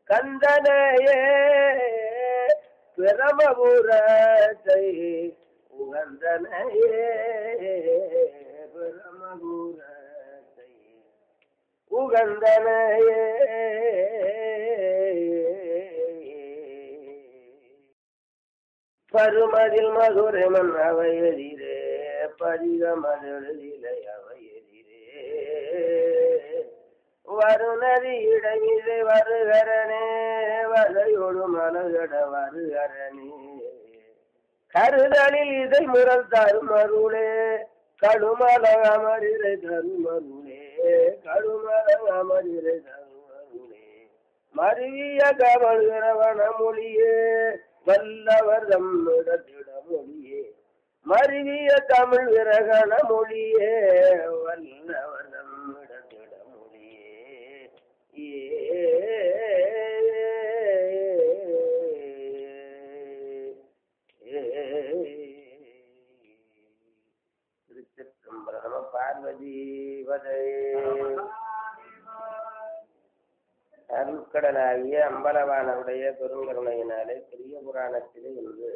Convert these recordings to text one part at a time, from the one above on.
கந்தனையே பிரமபுரத்தை உகந்தனையே பிரமபுரத்தை உகந்தனையே பருமதில் மதுரமன் அவை எதிரே பதிகமதிலே அவை எதிரே வருநதி இடமிதை வருகரனே வலையொடு மலகட வருகரனே கருதலில் இதை முரல் தருமருளே கடுமல அமரிலை தருமருளே கடுமல அமரிலை தருமருளே மருவிய கவல்கிறவன மொழியே வல்லவர் தம்மிடத்திட மொழியே மருவிய தமிழ் விரகண மொழியே வல்லவர் தம்மிடத்திட மொழியே திருச்சிற்றம்பலம் பார்வதி வதை அருட்கடலாகிய அம்பலவானவுடைய பெருங்கருணையினாலே பெரிய புராணத்திலே இன்று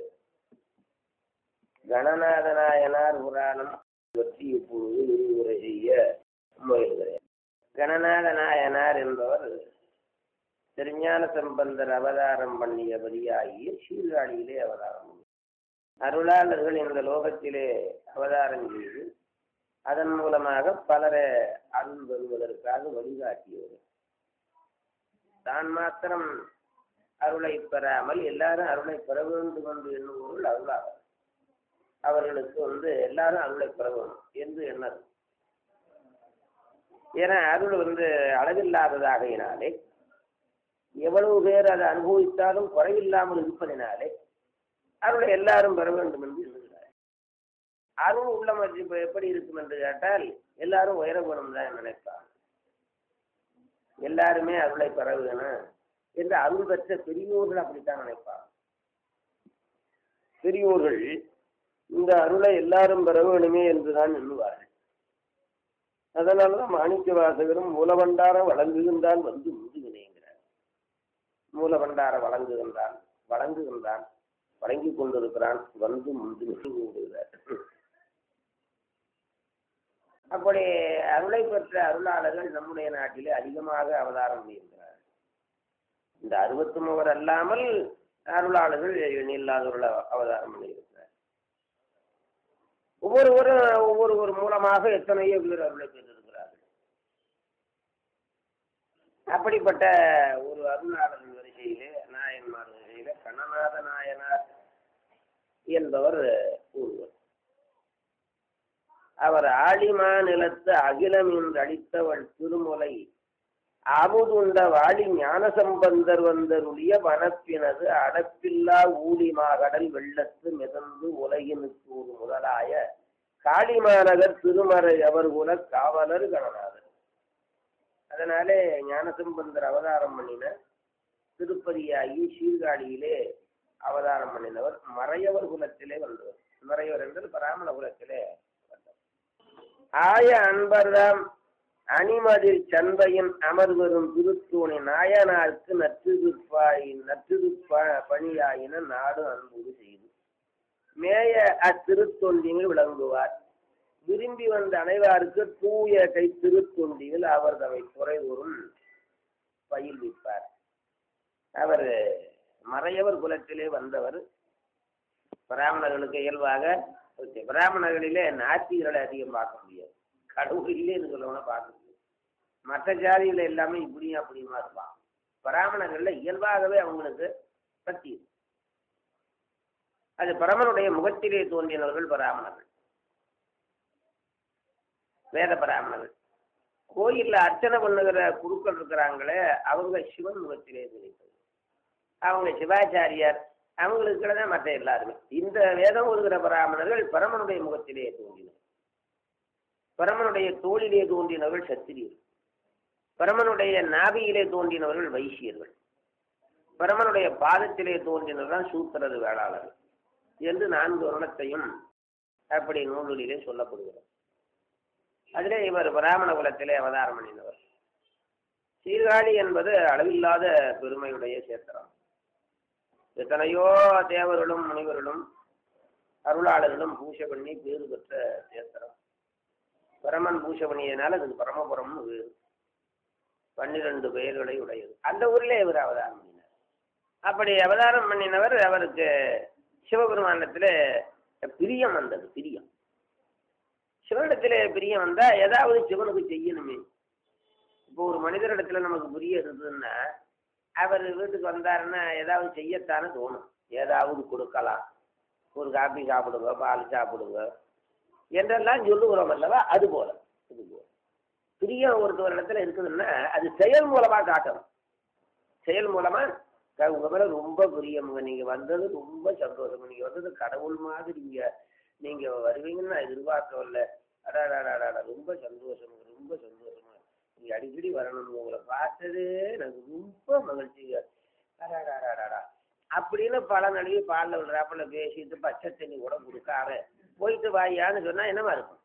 கணநாதநாயனார் புராணம் பற்றி இப்பொழுது விரிவுரை செய்ய முயல்கிறேன் கணநாத நாயனார் என்பவர் திருஞான சம்பந்தர் அவதாரம் பண்ணியபடியாகிய சீர்காழியிலே அவதாரம் பண்ணினார். அருளாளர்கள் இந்த லோகத்திலே அவதாரம் செய்து அதன் மூலமாக பலரை அருள் பெறுவதற்காக வழிகாட்டியவர் தான் மாத்திரம் அருளை பெறாமல் எல்லாரும் அருளை பெற வேண்டும் என்று எண்ணுபவர்கள் அருளாளர் அவர்களுக்கு வந்து எல்லாரும் அருளை பெற வேண்டும் என்று எண்ணது ஏன்னா அருள் வந்து அளவில்லாததாகையினாலே எவ்வளவு பேர் அதை அனுபவித்தாலும் குறைவில்லாமல் இருப்பதினாலே அருளை எல்லாரும் பெற வேண்டும் என்று எண்ணுகிறார் அருள் உள்ளம் இப்ப எப்படி இருக்கும் என்று கேட்டால் எல்லாரும் உயர வேணும் தான் நினைப்பாங்க எல்லாருமே அருளை பெற வேணும் என்று அருள் பெற்ற பெரியோர்கள் அப்படித்தான் நினைப்பாங்க பெரியோர்கள் இந்த அருளை எல்லாரும் பெற வேணுமே என்றுதான் எண்ணுவார்கள் அதனாலதான் மாணிக்க வாசகரும் மூலபண்டார வழங்குகின்றான் வந்து முதுகினேங்கிறார் மூலபண்டார வழங்குகின்றான் வழங்குகின்றான் வழங்கி கொண்டிருக்கிறான் வந்து முந்து விடுகிறார் அப்படி அருளை பெற்ற அருளாளர்கள் நம்முடைய நாட்டிலே அதிகமாக அவதாரம் பண்ணியிருக்கிறார் இந்த அறுபத்தி மூவர் அல்லாமல் அருளாளர்கள் எண்ணில்லாதவர்கள் அவதாரம் பண்ணியிருக்கிறார் ஒவ்வொருவரும் ஒவ்வொருவர் மூலமாக எத்தனையோ பேர் அருளை பெற்றிருக்கிறார்கள் அப்படிப்பட்ட ஒரு அருளாளர்கள் வரிசையிலே நாயன்மார் வரிசையிலே கண்ணநாத நாயனார் என்பவர் ஒருவர் அவர் ஆழிமா நிலத்து அகிலம் என்று அளித்தவள் திருமுலை அமுதுண்ட வாழி ஞானசம்பந்தர் வந்தருளிய வனப்பினது அடப்பில்லா ஊழிமாகடல் வெள்ளத்து மிதந்து உலகினுக்கு ஒரு முதலாய காளிமாநகர் திருமறை அவர் குல காவலர் கணநாதர் அதனாலே ஞானசம்பந்தர் அவதாரம் பண்ணின திருப்பதியாகி சீர்காழியிலே அவதாரம் பண்ணினவர் மறையவர் குலத்திலே வந்தவர் மறையவர் என்றால் பிராமண குலத்திலே வந்தவர் ஆய அன்பர்தாம் அணிமதில் சந்தையின் அமர்வரும் திருத்தூணி நாயனாருக்கு நற்றுதுப்பாய் நற்றுதுப்ப பணியாயின நாடு அன்புடு செய்து மேய அத்திருத்தொண்டியில் விளங்குவார் விரும்பி வந்த அனைவாருக்கு தூய கை திருத்தொண்டியில் அவர் தம்மை துறைதோறும் பயில்விப்பார் அவர் மறையவர் குலத்திலே வந்தவர் பிராமணர்களுக்கு இயல்பாக பிராமணர்களிலே நாத்திகளை அதிகம் பார்க்க முடியாது கடவுள் இல்லைன்னு சொல்லணும்னா பார்க்க முடியாது மற்ற ஜாதிகள் எல்லாமே இப்படியும் அப்படியுமா இருப்பான் பிராமணர்கள்ல இயல்பாகவே அவங்களுக்கு பக்தி இருக்கு. அது பரமனுடைய முகத்திலே தோன்றினவர்கள் பிராமணர்கள் வேத பிராமணர்கள் கோயில்ல அர்ச்சனை பண்ணுகிற குருக்கள் இருக்கிறாங்களே அவங்க சிவன் முகத்திலே தோன்றினது அவங்க சிவாச்சாரியார் அவங்களுக்கு தான் மற்ற எல்லாருமே இந்த வேதம் ஒருகிற பிராமணர்கள் பரமனுடைய முகத்திலே தோன்றினர் பரமனுடைய தோளிலே தோன்றினவர்கள் சத்திரியர்கள் பரமனுடைய நாபியிலே தோன்றினவர்கள் வைசியர்கள் பரமனுடைய பாதத்திலே தோன்றினவர்கள் சூத்திரது வேளாளர்கள் என்று நான்கு வருணத்தையும் அப்படி நூலிலே சொல்லப்படுகிறது அதிலே இவர் பிராமண குலத்திலே அவதாரம் பண்ணினவர் சீர்காழி என்பது அளவில்லாத பெருமையுடைய சேத்திரம் எத்தனையோ தேவர்களும் முனிவர்களும் அருளாளர்களும் பூஜை பண்ணி பேறு பெற்ற சேத்திரம் பரமன் பூஜை பண்ணியதுனால அதுக்கு பரமபுரம்னு வேறு பன்னிரண்டு பெயர்களை உடையது அந்த ஊரிலே இவர் அவதாரம் பண்ணினார் அப்படி அவதாரம் பண்ணினவர் அவருக்கு சிவபெருமானத்தில் பிரியம் வந்தது பிரியம் சிவனிடத்தில் பிரியம் வந்தா ஏதாவது சிவனுக்கு செய்யணுமே இப்போ ஒரு மனிதரிடத்துல நமக்கு புரிய இருந்ததுன்னா அவர் வீட்டுக்கு வந்தாருன்னா ஏதாவது செய்யத்தானே தோணும் ஏதாவது கொடுக்கலாம் ஒரு காப்பி சாப்பிடுங்க பால் சாப்பிடுங்க என்றெல்லாம் சொல்லுகிறோம் அல்லவா அது போல இது போல பிரியம் ஒருத்தவர் இடத்துல இருக்குதுன்னா அது செயல் மூலமா காட்டணும் செயல் மூலமா க- உங்க மேல ரொம்ப பிரியமுங்க நீங்க வந்தது ரொம்ப சந்தோஷம் நீங்க வந்தது கடவுள் மாதிரி நீங்க நீங்க வருவீங்கன்னு நான் எதிர்பார்க்கவில்ல அடாடாடாடா ரொம்ப சந்தோஷம் ரொம்ப சந்தோஷமா நீங்க அடிக்கடி வரணும் உங்களை பார்த்ததே எனக்கு ரொம்ப மகிழ்ச்சிங்க அடாடாடாடா அப்படின்னு பல நழுவி பாலில் விடுறாப்புல பேசிட்டு பச்சை தண்ணி கூட கொடுக்காம போயிட்டு வாயான்னு சொன்னா என்னவா இருக்கும்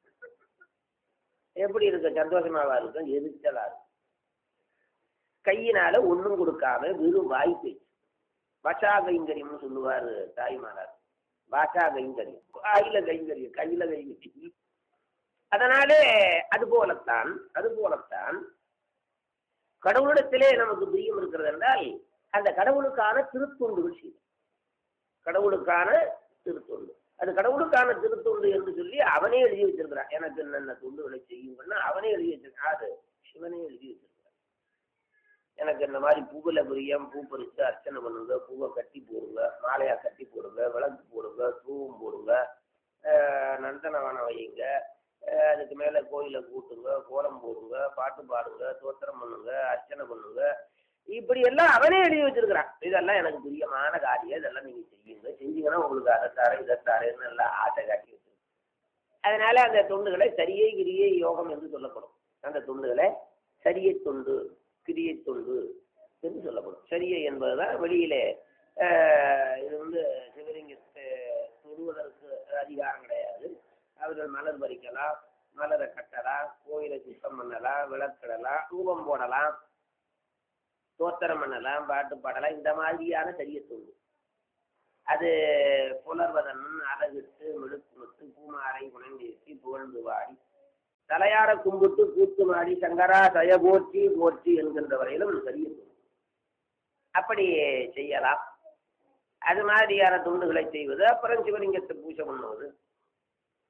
எப்படி இருக்கும் சந்தோஷமாவா இருக்கும் எரிச்சலா இருக்கும் கையினால ஒண்ணும் கொடுக்காம வெறும் வாய் பேச்சு வசா கைங்கரியம்னு சொல்லுவாரு தாய்மானார் வாசா கைங்கரியம் வாயில கைங்கரியம் கையில கைங்கரியம் அதனாலே அது போலத்தான் அது போலத்தான் கடவுளிடத்திலே நமக்கு பிரியம் இருக்கிறது என்றால் அந்த கடவுளுக்கான திருத்தொண்டுகள் செய்யும் கடவுளுக்கான திருத்தொண்டு அது கடவுளுக்கான திருத்தொண்டு என்று சொல்லி அவனே எழுதி வச்சிருக்கிறான் எனக்கு என்னென்ன தொண்டுகளை செய்யுங்கன்னா அவனே எழுதி வச்சிருக்கான் அது சிவனே எழுதி வச்சிருக்கிறான் எனக்கு இந்த மாதிரி பூவில பிரியம் பூ பறிச்சு அர்ச்சனை பண்ணுங்க பூவை கட்டி போடுங்க மாலையா கட்டி போடுங்க விளக்கு போடுங்க தூவம் போடுங்க ஆஹ் நந்தனவனம் வையுங்க ஆஹ் அதுக்கு மேல கோயிலை கூட்டுங்க கோலம் போடுங்க பாட்டு பாடுங்க தோத்திரம் பண்ணுங்க அர்ச்சனை பண்ணுங்க இப்படி எல்லாம் அவனே எழுதி வச்சிருக்கிறான் இதெல்லாம் எனக்கு பிரியமான காரியம் இதெல்லாம் நீங்க செய்யுங்க செஞ்சீங்கன்னா உங்களுக்கு அதை தர இதை தரேன்னு எல்லாம் ஆசை காட்டி வச்சிருக்கேன் அதனால அந்த தொண்டுகளை சரியை கிரியை யோகம் என்று சொல்லப்படும் அந்த தொண்டுகளை சரியை தொண்டு கிரியை தொண்டு என்று சொல்லப்படும் சரியை என்பதுதான் வெளியிலே ஆஹ், இது வந்து சிவலிங்கத்தை தொடுவதற்கு அதிகாரம் கிடையாது அவர்கள் மலர் பறிக்கலாம் மலரை கட்டலாம் கோயிலை சுத்தம் பண்ணலாம் விளக்கிடலாம் தூபம் போடலாம் தோத்திரம் பண்ணலாம் பாட்டு பாடலாம் இந்த மாதிரியான சரிய தொண்டு அது புலர்வதன் அழகிட்டு மிடுக்குமிட்டு பூமாரை உணர்ந்தேசி புகழ்ந்து வாடி தலையார கும்பிட்டு கூத்து மாடி சங்கரா தய போற்றி போற்றி என்கின்ற வரையிலும் சரிய தொண்டு அப்படி செய்யலாம் அது மாதிரியான துண்டுகளை செய்வது அப்புறம் சிவலிங்கத்தை பூஜை பண்ணுவது